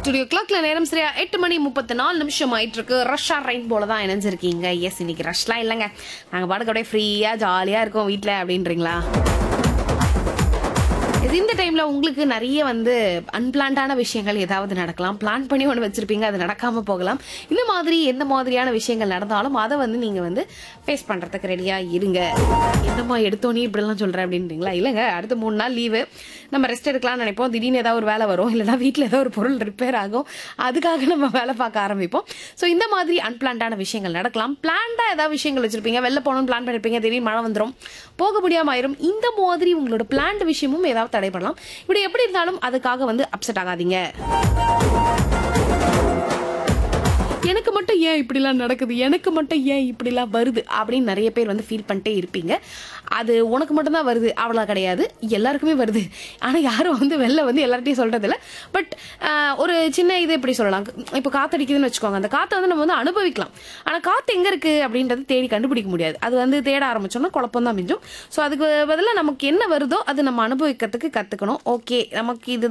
studio கிளாக்ல நேரம் சரியா எட்டு மணி முப்பத்தி நாலு நிமிஷம் ஆயிட்டு இருக்கு ரஷ்ஷா ரெயின் போல தான் இணைஞ்சிருக்கீங்க எஸ் இன்னைக்கு ரஷ்லாம் இல்லைங்க நாங்க பாட்டுக்கு அப்படியே ஃப்ரீயா ஜாலியா இருக்கோம் வீட்ல அப்படின்றீங்களா இது இந்த டைம்ல உங்களுக்கு நிறைய வந்து அன்பிளான்டான விஷயங்கள் ஏதாவது நடக்கலாம் பிளான் பண்ணி ஒன்று வச்சிருப்பீங்க அது நடக்காம போகலாம் இந்த மாதிரி எந்த மாதிரியான விஷயங்கள் நடந்தாலும் அதை வந்து நீங்க வந்து ஃபேஸ் பண்றதுக்கு ரெடியா இருங்க என்னம்மா எடுத்தோன்னே இப்படிலாம் சொல்றேன் அப்படின்றீங்களா இல்லைங்க அடுத்த மூணு நாள் லீவு நம்ம ரெஸ்ட் எடுக்கலாம்னு நினைப்போம் திடீர்னு ஏதாவது ஒரு வேலை வரும் இல்லைன்னா வீட்டில் ஏதாவது ஒரு பொருள் ரிப்பேர் ஆகும் அதுக்காக நம்ம வேலை பார்க்க ஆரம்பிப்போம் ஸோ இந்த மாதிரி அன்பிளான்டான விஷயங்கள் நடக்கலாம் பிளான்டா ஏதாவது விஷயங்கள் வச்சிருப்பீங்க வெளில போகணும்னு பிளான் பண்ணிருப்பீங்க திடீர்னு மழை வந்துடும் போக முடியாம ஆயிரும் இந்த மாதிரி உங்களோட பிளான்ட் விஷயமும் ஏதாவது தடைப்படலாம் இப்படி எப்படி இருந்தாலும் அதுக்காக வந்து அப்செட் ஆகாதீங்க எனக்கு மட்டும் ஏன் இப்படிலாம் நடக்குது எனக்கு மட்டும் ஏன் இப்படிலாம் வருது அப்படின்னு நிறைய பேர் வந்து ஃபீல் பண்ணிட்டே இருப்பீங்க அது உனக்கு மட்டும்தான் வருது அவ்வளோ கிடையாது எல்லாருக்குமே வருது ஆனால் யாரும் வந்து வெளில வந்து எல்லார்ட்டையும் சொல்றது இல்ல பட் ஒரு சின்ன இது எப்படி சொல்லலாம் இப்போ காத்தடிக்குதுன்னு வச்சுக்கோங்க அந்த காற்றை வந்து நம்ம வந்து அனுபவிக்கலாம் ஆனால் காற்று எங்கே இருக்கு அப்படின்றது தேடி கண்டுபிடிக்க முடியாது அது வந்து தேட ஆரம்பிச்சோம்னா குழப்பம் தான் மிஞ்சும் ஸோ அதுக்கு பதிலாக நமக்கு என்ன வருதோ அது நம்ம அனுபவிக்கிறதுக்கு கற்றுக்கணும் ஓகே நமக்கு இது